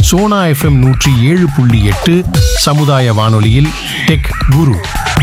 Sona FM நூற்றி ஏழு புள்ளி எட்டு சமுதாய வானொலியில் டெக் குரு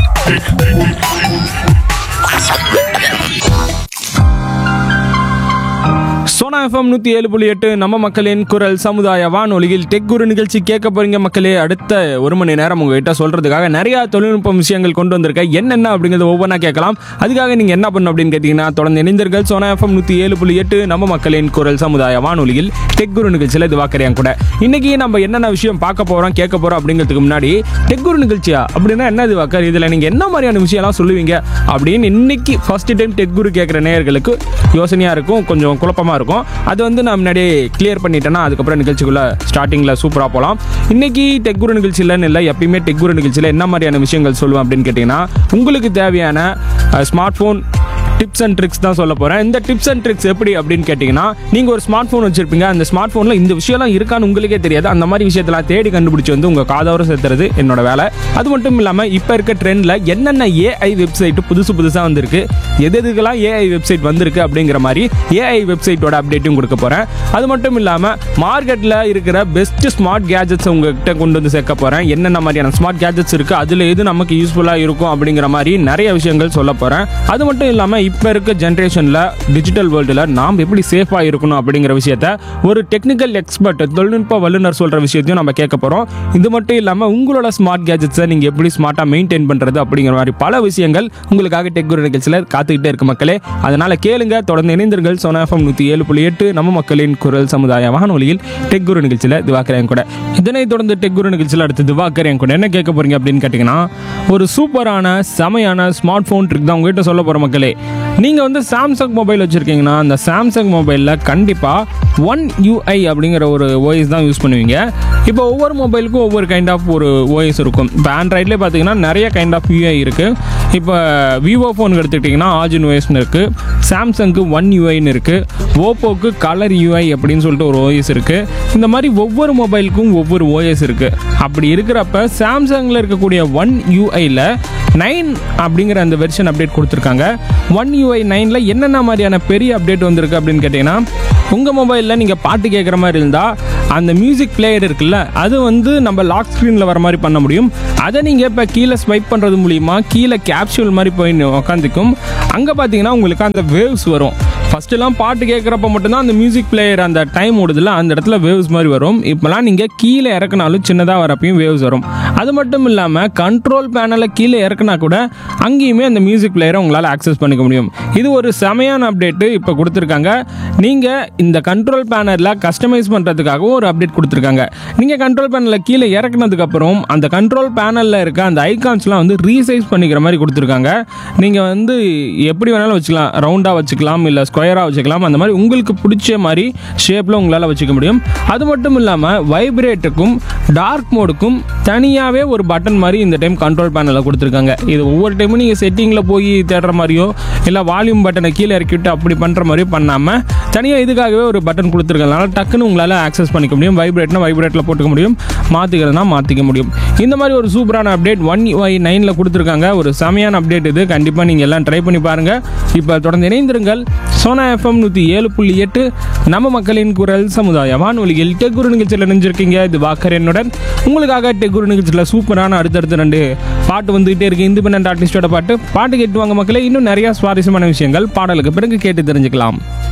சோனா எஃப்எம் நூற்றி ஏழு புள்ளி எட்டு நம்ம மக்களின் குரல் சமுதாய வானொலியில் டெக் குரு நிகழ்ச்சி கேட்க போறீங்க மக்களே அடுத்த ஒரு மணி நேரம் உங்ககிட்ட சொல்றதுக்காக நிறைய தொழில்நுட்ப விஷயங்கள் கொண்டு வந்திருக்கேன் என்னென்ன அப்படிங்கிறது ஒவ்வொன்றா கேட்கலாம் அதுக்காக நீங்க என்ன பண்ணணும் அப்படின்னு கேட்டீங்கன்னா தொடர்ந்து இணைந்தர்கள் சோனா எஃப்எம் நூற்றி ஏழு புள்ளி எட்டு நம்ம மக்களின் குரல் சமுதாய வானொலியில் டெக் குரு நிகழ்ச்சியில் இது வாக்கறியாங்க கூட இன்னைக்கு நம்ம என்னென்ன விஷயம் பார்க்க போறோம் கேட்க போறோம் அப்படிங்கிறதுக்கு முன்னாடி டெக் குரு நிகழ்ச்சியா அப்படின்னா என்ன இது வாக்கர் இதுல நீங்க என்ன மாதிரியான விஷயம்லாம் சொல்லுவீங்க அப்படின்னு இன்னைக்கு ஃபர்ஸ்ட் டைம் டெக் குரு கேட்குற நேயர்களுக்கு யோசனையா இருக்கும் கொஞ்சம் குழப்பமா இருக்கும் அது வந்து நான் முன்னாடியே கிளியர் பண்ணிட்டேன்னா அதுக்கப்புறம் நிகழ்ச்சிக்குள்ள ஸ்டார்டிங்கில் சூப்பராக போகலாம் இன்னைக்கு டெக் குரு நிகழ்ச்சியிலன்னு இல்லை எப்பயுமே டெக் குரு நிகழ்ச்சியில் என்ன மாதிரியான விஷயங்கள் சொல்லுவேன் அப்படின்னு கேட்டிங்கன்னா உங்களுக்கு தேவையான smart phone tips and tricks தான் சொல்ல போகிறேன் இந்த டிப்ஸ் அண்ட் ட்ரிக்ஸ் எப்படி அப்படின்னு கேட்டிங்கன்னா நீங்கள் ஒரு ஸ்மார்ட் ஃபோன் வச்சிருப்பீங்க அந்த ஸ்மார்ட் ஃபோனில் இந்த விஷயம்லாம் இருக்கான்னு உங்களுக்கே தெரியாது அந்த மாதிரி விஷயத்தெல்லாம் தேடி கண்டுபிடிச்சி வந்து உங்கள் காதோர சேர்த்துறது என்னோட வேலை அது மட்டும் இல்லாமல் இப்போ இருக்க ட்ரெண்டில் என்னென்ன ஏஐ வெப்சைட் புதுசு புதுசாக வந்திருக்கு எது எதுக்கெல்லாம் ஏஐ வெப்சைட் வந்திருக்கு அப்படிங்கிற மாதிரி ஏஐ வெப்சைட்டோட அப்டேட்டும் கொடுக்க போகிறேன் அது மட்டும் இல்லாமல் மார்க்கெட்டில் இருக்கிற பெஸ்ட் ஸ்மார்ட் கேஜெட்ஸ் உங்ககிட்ட கொண்டு வந்து சேர்க்க போகிறேன் என்னென்ன மாதிரியான ஸ்மார்ட் கேஜெட்ஸ் இருக்குது அதில் எது நமக்கு யூஸ்ஃபுல்லாக இருக்கும் அப்படிங்கிற மாதிரி நிறைய விஷயங்கள் சொல்ல போகிறேன் அது மட்டும் இல்லாமல் இப்போ இருக்க ஜென்ரேஷனில் டிஜிட்டல் வேர்ல்டில் நாம் எப்படி சேஃபாக இருக்கணும் அப்படிங்கிற விஷயத்த ஒரு டெக்னிக்கல் எக்ஸ்பர்ட் தொழில்நுட்ப வல்லுநர் சொல்கிற விஷயத்தையும் நம்ம கேட்க போகிறோம் இது மட்டும் இல்லாமல் உங்களோட ஸ்மார்ட் கேஜெட்ஸை நீங்கள் எப்படி ஸ்மார்ட்டாக மெயின்டைன் பண்ணுறது அப்படிங்கிற மாதிரி பல விஷயங்கள் உங்களுக்காக டெக் குரு நிகழ்ச்சியில் காத்துக்கிட்டே இருக்கு மக்களே அதனால் கேளுங்க தொடர்ந்து இணைந்தீர்கள் சோனா எஃப்எம் நூற்றி ஏழு புள்ளி எட்டு நம்ம மக்களின் குரல் சமுதாய வானொலியில் டெக் குரு நிகழ்ச்சியில் திவாக்கரேன் கூட இதனை தொடர்ந்து டெக் குரு நிகழ்ச்சியில் அடுத்து திவாக்கரேன் கூட என்ன கேட்க போறீங்க அப்படின்னு கேட்டிங்கன்னா ஒரு சூப்பரான செமையான ஸ்மார்ட் ஃபோன் ட்ரிக் தான் உங்ககிட்ட சொல்ல போகிற மக்களே நீங்கள் வந்து சாம்சங் மொபைல் வச்சுருக்கீங்கன்னா அந்த சாம்சங் மொபைலில் கண்டிப்பாக ஒன் யூஐ அப்படிங்கிற ஒரு ஓஎஸ் தான் யூஸ் பண்ணுவீங்க இப்போ ஒவ்வொரு மொபைலுக்கும் ஒவ்வொரு கைண்ட் ஆஃப் ஒரு ஓஎஸ் இருக்கும் இப்போ ஆண்ட்ராய்ட்லேயே பார்த்தீங்கன்னா நிறைய கைண்ட் ஆஃப் யூஐ இருக்குது இப்போ விவோ ஃபோனுக்கு எடுத்துக்கிட்டிங்கன்னா ஆஜின் ஓஎஸ்னு இருக்குது சாம்சங்க்கு ஒன் யூஐன்னு இருக்குது ஓப்போக்கு கலர் யூஐ அப்படின்னு சொல்லிட்டு ஒரு ஓஎஸ் இருக்குது இந்த மாதிரி ஒவ்வொரு மொபைலுக்கும் ஒவ்வொரு ஓஎஸ் இருக்குது அப்படி இருக்கிறப்ப சாம்சங்கில் இருக்கக்கூடிய ஒன் யூஐயில் நைன் அப்படிங்கிற அந்த வெர்ஷன் அப்டேட் கொடுத்துருக்காங்க ஒன் யூஐ நைனில் என்னென்ன மாதிரியான பெரிய அப்டேட் வந்திருக்கு அப்படின்னு கேட்டிங்கன்னா உங்கள் மொபைலில் நீங்கள் பாட்டு கேட்குற மாதிரி இருந்தால் அந்த மியூசிக் பிளேயர் இருக்குல்ல அது வந்து நம்ம லாக் ஸ்க்ரீனில் வர மாதிரி பண்ண முடியும் அதை நீங்கள் இப்போ கீழே ஸ்வைப் பண்ணுறது மூலிமா கீழே கேப்சூல் மாதிரி போய் உக்காந்துக்கும் அங்கே பார்த்தீங்கன்னா உங்களுக்கு அந்த வேவ்ஸ் வரும் ஃபஸ்ட்டுலாம் பாட்டு கேட்குறப்ப மட்டும்தான் அந்த மியூசிக் பிளேயர் அந்த டைம் ஓடுதுல அந்த இடத்துல வேவ்ஸ் மாதிரி வரும் இப்போலாம் நீங்கள் கீழே இறக்குனாலும் சின்னதாக வரப்பையும் வேவ்ஸ் வரும் அது மட்டும் இல்லாமல் கண்ட்ரோல் பேனலை கீழே இறக்குனா கூட அங்கேயுமே அந்த மியூசிக் பிளேயரை உங்களால் ஆக்சஸ் பண்ணிக்க முடியும் இது ஒரு செமையான அப்டேட்டு இப்போ கொடுத்துருக்காங்க நீங்கள் இந்த கண்ட்ரோல் பேனலில் கஸ்டமைஸ் பண்ணுறதுக்காகவும் ஒரு அப்டேட் கொடுத்துருக்காங்க நீங்கள் கண்ட்ரோல் பேனலில் கீழே இறக்குனதுக்கப்புறம் அந்த கண்ட்ரோல் பேனலில் இருக்க அந்த ஐகான்ஸ்லாம் வந்து ரீசைஸ் பண்ணிக்கிற மாதிரி கொடுத்துருக்காங்க நீங்கள் வந்து எப்படி வேணாலும் வச்சுக்கலாம் ரவுண்டாக வச்சுக்கலாம் இல்லை ஸ்கொயராக வச்சுக்கலாம் அந்த மாதிரி உங்களுக்கு பிடிச்ச மாதிரி ஷேப்பில் உங்களால் வச்சுக்க முடியும் அது மட்டும் இல்லாமல் வைப்ரேட்டுக்கும் டார்க் மோடுக்கும் தனியாகவே ஒரு பட்டன் மாதிரி இந்த டைம் கண்ட்ரோல் பேனலில் கொடுத்துருக்காங்க இது ஒவ்வொரு டைமும் நீங்கள் செட்டிங்கில் போய் தேடுற மாதிரியோ இல்லை வால்யூம் பட்டனை கீழே இறக்கிவிட்டு அப்படி பண்ணுற மாதிரியோ பண்ணாமல் தனியாக இதுக்காகவே ஒரு பட்டன் கொடுத்துருக்கனால டக்குன்னு உங்களால் ஆக்சஸ் பண்ணிக்க முடியும் வைப்ரேட்னா வைப்ரேட்டில் போட்டுக்க முடியும் மாற்றிக்கிறதுனா மாற்றிக்க முடியும் இந்த மாதிரி ஒரு சூப்பரான அப்டேட் ஒன் ஒய் நைனில் கொடுத்துருக்காங்க ஒரு செமையான அப்டேட் இது கண்டிப்பாக நீங்கள் எல்லாம் ட்ரை பண்ணி பாருங்கள் இப்போ தொடர்ந்து இணைந்திருங்கள் சோனா எஃப்எம் நூற்றி ஏழு புள்ளி எட்டு நம்ம மக்களின் குரல் சமுதாய வானொலியில் டெக்குரு நிகழ்ச்சியில் நினைஞ்சிருக்கீங்க இது வாக்கர் என்னுடன் உங்களுக்காக டெக்குரு நிகழ்ச்சியில் சூப்பரான அடுத்தடுத்த ரெண்டு பாட்டு வந்துகிட்டே இருக்கு இண்டிபெண்ட் ஆர்டிஸ்டோட பாட்டு பாட்டு கேட்டு வாங்க மக்களே இன்னும் நிறைய சுவாரஸ்யமான விஷயங்கள் பாடலுக்கு பிறகு கேட்டு தெரிஞ்சுக்கலாம்